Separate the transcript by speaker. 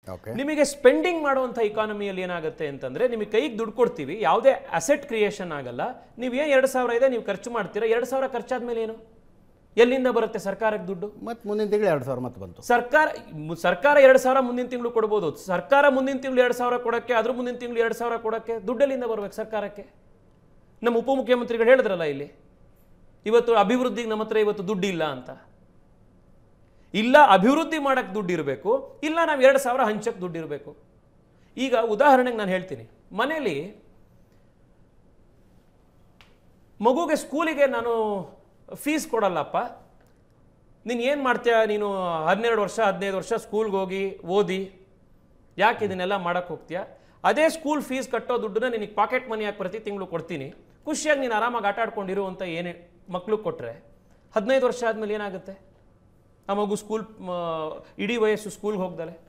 Speaker 1: okay
Speaker 2: ನಿಮಗೆ spending ಮಾಡುವಂಥ ಇಕಾನಮಿಯಲ್ಲಿ ಏನಾಗುತ್ತೆ ಅಂತಂದ್ರೆ ನಿಮಗೆ ಕೈಗೆ ದುಡ್ಡು ಕೊಡ್ತೀವಿ ಯಾವುದೇ ಅಸೆಟ್ ಕ್ರಿಯೇಷನ್ ಆಗಲ್ಲ ನೀವು ಏನು ಎರಡು ಸಾವಿರ ಇದೆ ನೀವು ಖರ್ಚು ಮಾಡ್ತೀರಾ ಎರಡು ಸಾವಿರ ಖರ್ಚಾದ್ಮೇಲೆ ಏನು ಎಲ್ಲಿಂದ ಬರುತ್ತೆ ಸರ್ಕಾರಕ್ಕೆ ದುಡ್ಡು
Speaker 1: ಮತ್ತು ಮುಂದಿನ ತಿಂಗಳು ಎರಡು ಸಾವಿರ ಮತ್ತೆ ಬಂತು
Speaker 2: ಸರ್ಕಾರ ಮು- ಸರ್ಕಾರ ಎರಡು ಸಾವಿರ ಮುಂದಿನ ತಿಂಗಳು ಕೊಡ್ಬೋದು ಸರ್ಕಾರ ಮುಂದಿನ ತಿಂಗಳು ಎರಡು ಸಾವಿರ ಕೊಡೋಕ್ಕೆ ಅದ್ರ ಮುಂದಿನ ತಿಂಗಳು ಎರಡು ಸಾವಿರ ಕೊಡೋಕ್ಕೆ ದುಡ್ಡೆಲ್ಲಿಂದ ಬರ್ಬೇಕು ಸರ್ಕಾರಕ್ಕೆ ನಮ್ಮ ಉಪಮುಖ್ಯಮಂತ್ರಿಗಳು ಹೇಳಿದ್ರಲ್ಲ ಇಲ್ಲಿ ಇವತ್ತು ಅಭಿವೃದ್ಧಿಗೆ ನಮ್ಮ ಹತ್ರ ಇವತ್ತು ದುಡ್ಡು ಇಲ್ಲ ಅಂತ ಇಲ್ಲ ಅಭಿವೃದ್ಧಿ ಮಾಡಕ್ಕೆ ದುಡ್ಡು ಇರಬೇಕು ಇಲ್ಲ ನಾವು ಎರಡು ಸಾವಿರ ಹಂಚಕ್ಕೆ ದುಡ್ಡು ಇರಬೇಕು ಈಗ ಉದಾಹರಣೆಗೆ ನಾನು ಹೇಳ್ತೀನಿ ಮನೇಲಿ ಮಗುಗೆ ಸ್ಕೂಲಿಗೆ ನಾನು ಫೀಸ್ ಕೊಡಲ್ಲಪ್ಪ ನೀನು ಏನು ಮಾಡ್ತೀಯ ನೀನು ಹನ್ನೆರಡು ವರ್ಷ ಹದಿನೈದು ವರ್ಷ ಸ್ಕೂಲ್ಗೆ ಹೋಗಿ ಓದಿ ಯಾಕೆ ಇದನ್ನೆಲ್ಲ ಮಾಡಕ್ಕೆ ಹೋಗ್ತೀಯ ಅದೇ ಸ್ಕೂಲ್ ಫೀಸ್ ಕಟ್ಟೋ ದುಡ್ಡನ್ನ ನಿನಗೆ ಪಾಕೆಟ್ ಮನಿಯಾಗಿ ಪ್ರತಿ ತಿಂಗಳು ಕೊಡ್ತೀನಿ ಖುಷಿಯಾಗಿ ನೀನು ಆರಾಮಾಗಿ ಆಟ ಆಡ್ಕೊಂಡಿರು ಅಂತ ಏನೇ ಮಕ್ಳಿಗೆ ಕೊಟ್ಟರೆ ಹದಿನೈದು ವರ್ಷ ಆದಮೇಲೆ ಏನಾಗುತ್ತೆ ಆ ಮಗು ಸ್ಕೂಲ್ ಇಡೀ ವಯಸ್ಸು ಸ್ಕೂಲ್ಗೆ ಹೋಗ್ದಲೆ